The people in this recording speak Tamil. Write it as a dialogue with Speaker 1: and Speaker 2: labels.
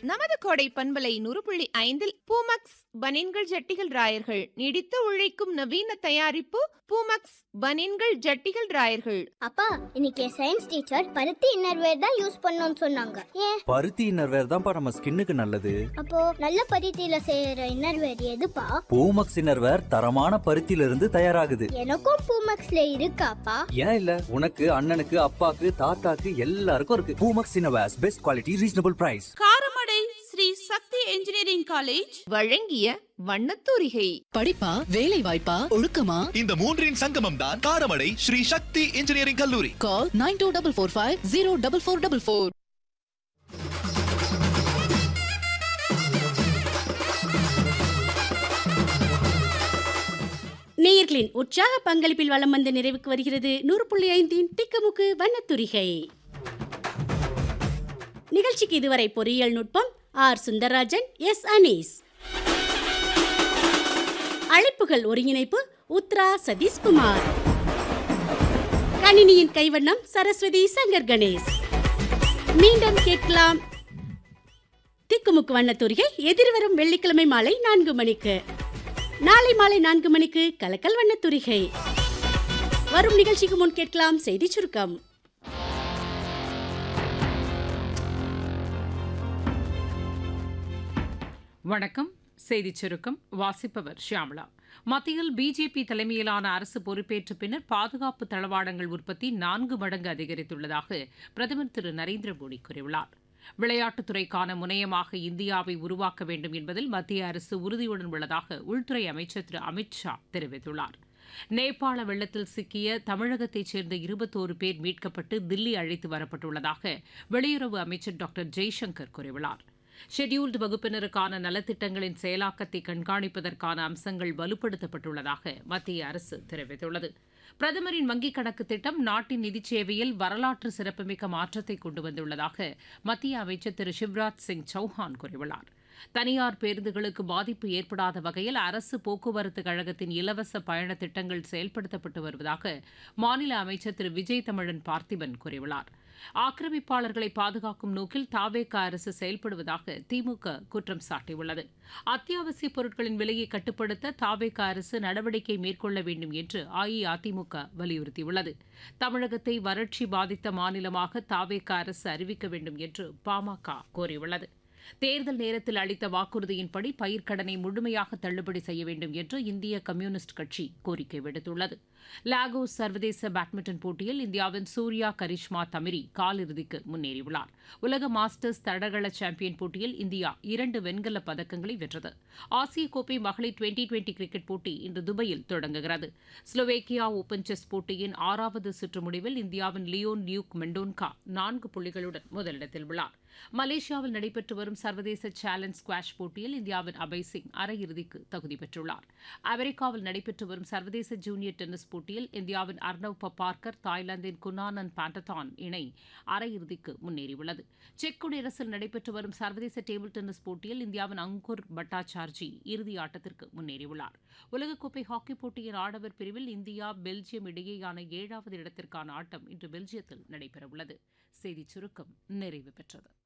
Speaker 1: நமது கோடை பண்பலை நூறு புள்ளி ஐந்தில் பூமக்ஸ் பனின்கள் ஜட்டிகள் ராயர்கள் நீடித்து உழைக்கும் நவீன தயாரிப்பு பூமக்ஸ் பனின்கள் ஜட்டிகள் ராயர்கள்
Speaker 2: அப்பா இன்னைக்கு சயின்ஸ் டீச்சர் பருத்தி இன்னர்வேர் தான் யூஸ் பண்ணணும்னு சொன்னாங்க ஏன்
Speaker 3: பருத்தி இன்னர்வேர் தான்ப்பா நம்ம ஸ்கின்னுக்கு நல்லது
Speaker 2: அப்போ நல்ல பருத்தியில செய்யற இன்னர்வேர் எதுப்பா
Speaker 3: பூமக்ஸ் இன்னர்வேர் தரமான பருத்தியில இருந்து தயாராகுது
Speaker 2: எனக்கும் பூமக்ஸ்ல இருக்காப்பா
Speaker 3: ஏன் இல்ல உனக்கு அண்ணனுக்கு அப்பாக்கு தாத்தாக்கு எல்லாருக்கும் இருக்கு Poomex innerwears best quality reasonable price
Speaker 4: Karamadai Sri Shakthi engineering college
Speaker 1: வழங்கிய வண்ணத்தூரிகை
Speaker 5: படிப்பா வேலை வாய்ப்பா ஒழுக்கமா
Speaker 6: இந்த மூன்றின் சங்கமம் தான் காரமடை ஸ்ரீ சக்தி இன்ஜினியரிங் கல்லூரி
Speaker 5: call nine two double four five zero double four double four
Speaker 7: நேயர்களின் உற்சாக பங்களிப்பில் வலம் வந்து நிறைவுக்கு வருகிறது நூறு புள்ளி ஐந்தின் திக்குமுக்கு வண்ணத்துரிகை நிகழ்ச்சிக்கு இதுவரை பொறியியல் நுட்பம் ஆர் சுந்தரராஜன் எஸ் அனீஸ் அழைப்புகள் ஒருங்கிணைப்பு உத்ரா சதீஷ்குமார் கணினியின் கைவண்ணம் சரஸ்வதி சங்கர் கணேஷ் மீண்டும் கேட்கலாம் திக்குமுக்கு வண்ணத்துரிகை எதிர்வரும் வெள்ளிக்கிழமை மாலை நான்கு மணிக்கு நாளை மாலை நான்கு மணிக்கு கலக்கல் வண்ணத்துரிகை வரும் நிகழ்ச்சிக்கு முன் கேட்கலாம் செய்தி சுருக்கம்
Speaker 8: வணக்கம் செய்திச் சுருக்கம் வாசிப்பவர் ஷியாமளா மத்தியில் பிஜேபி தலைமையிலான அரசு பொறுப்பேற்ற பின்னர் பாதுகாப்பு தளவாடங்கள் உற்பத்தி நான்கு மடங்கு அதிகரித்துள்ளதாக பிரதமர் திரு நரேந்திர மோடி கூறியுள்ளார் விளையாட்டுத்துறைக்கான முனையமாக இந்தியாவை உருவாக்க வேண்டும் என்பதில் மத்திய அரசு உறுதியுடன் உள்ளதாக உள்துறை அமைச்சர் திரு அமித் ஷா தெரிவித்துள்ளார் நேபாள வெள்ளத்தில் சிக்கிய தமிழகத்தைச் சேர்ந்த இருபத்தோரு பேர் மீட்கப்பட்டு தில்லி அழைத்து வரப்பட்டுள்ளதாக வெளியுறவு அமைச்சர் டாக்டர் ஜெய்சங்கர் கூறியுள்ளார் ஷெட்யூல்டு வகுப்பினருக்கான நலத்திட்டங்களின் செயலாக்கத்தை கண்காணிப்பதற்கான அம்சங்கள் வலுப்படுத்தப்பட்டுள்ளதாக மத்திய அரசு தெரிவித்துள்ளது பிரதமரின் வங்கிக் கணக்கு திட்டம் நாட்டின் நிதிச் சேவையில் வரலாற்று சிறப்புமிக்க மாற்றத்தை கொண்டு வந்துள்ளதாக மத்திய அமைச்சர் திரு சிவராஜ் சிங் சௌஹான் கூறியுள்ளார் தனியார் பேருந்துகளுக்கு பாதிப்பு ஏற்படாத வகையில் அரசு போக்குவரத்து கழகத்தின் இலவச பயண திட்டங்கள் செயல்படுத்தப்பட்டு வருவதாக மாநில அமைச்சர் திரு விஜய் தமிழன் பார்த்திபன் கூறியுள்ளார் ஆக்கிரமிப்பாளர்களை பாதுகாக்கும் நோக்கில் தாவேக அரசு செயல்படுவதாக திமுக குற்றம் சாட்டியுள்ளது அத்தியாவசிய பொருட்களின் விலையை கட்டுப்படுத்த தாவேக அரசு நடவடிக்கை மேற்கொள்ள வேண்டும் என்று அஇஅதிமுக வலியுறுத்தியுள்ளது தமிழகத்தை வறட்சி பாதித்த மாநிலமாக தாவேக அரசு அறிவிக்க வேண்டும் என்று பாமக கோரியுள்ளது தேர்தல் நேரத்தில் அளித்த வாக்குறுதியின்படி பயிர்க்கடனை முழுமையாக தள்ளுபடி செய்ய வேண்டும் என்று இந்திய கம்யூனிஸ்ட் கட்சி கோரிக்கை விடுத்துள்ளது லாகோஸ் சர்வதேச பேட்மிண்டன் போட்டியில் இந்தியாவின் சூர்யா கரிஷ்மா தமிரி காலிறுதிக்கு முன்னேறியுள்ளார் உலக மாஸ்டர்ஸ் தடகள சாம்பியன் போட்டியில் இந்தியா இரண்டு வெண்கலப் பதக்கங்களை வென்றது ஆசிய கோப்பை மகளிர் டுவெண்டி டுவெண்டி கிரிக்கெட் போட்டி இன்று துபாயில் தொடங்குகிறது ஸ்லோவேக்கியா ஓபன் செஸ் போட்டியின் ஆறாவது சுற்று முடிவில் இந்தியாவின் லியோன் லியூக் மெண்டோன்கா நான்கு புள்ளிகளுடன் முதலிடத்தில் உள்ளார் மலேசியாவில் நடைபெற்று வரும் சர்வதேச சேலஞ்ச் ஸ்குவாஷ் போட்டியில் இந்தியாவின் அபய் சிங் அரையிறுதிக்கு தகுதி பெற்றுள்ளார் அமெரிக்காவில் நடைபெற்று வரும் சர்வதேச ஜூனியர் டென்னிஸ் போட்டியில் இந்தியாவின் அர்னவ் பப்பார்கர் தாய்லாந்தின் குனானன் பாண்டதான் இணை அரையிறுதிக்கு முன்னேறியுள்ளது செக் குடியரசில் நடைபெற்று வரும் சர்வதேச டேபிள் டென்னிஸ் போட்டியில் இந்தியாவின் அங்குர் பட்டாச்சார்ஜி இறுதி ஆட்டத்திற்கு முன்னேறியுள்ளார் உலகக்கோப்பை ஹாக்கி போட்டியின் ஆடவர் பிரிவில் இந்தியா பெல்ஜியம் இடையேயான ஏழாவது இடத்திற்கான ஆட்டம் இன்று பெல்ஜியத்தில் நடைபெறவுள்ளது செய்திச் சுருக்கம் நிறைவு பெற்றது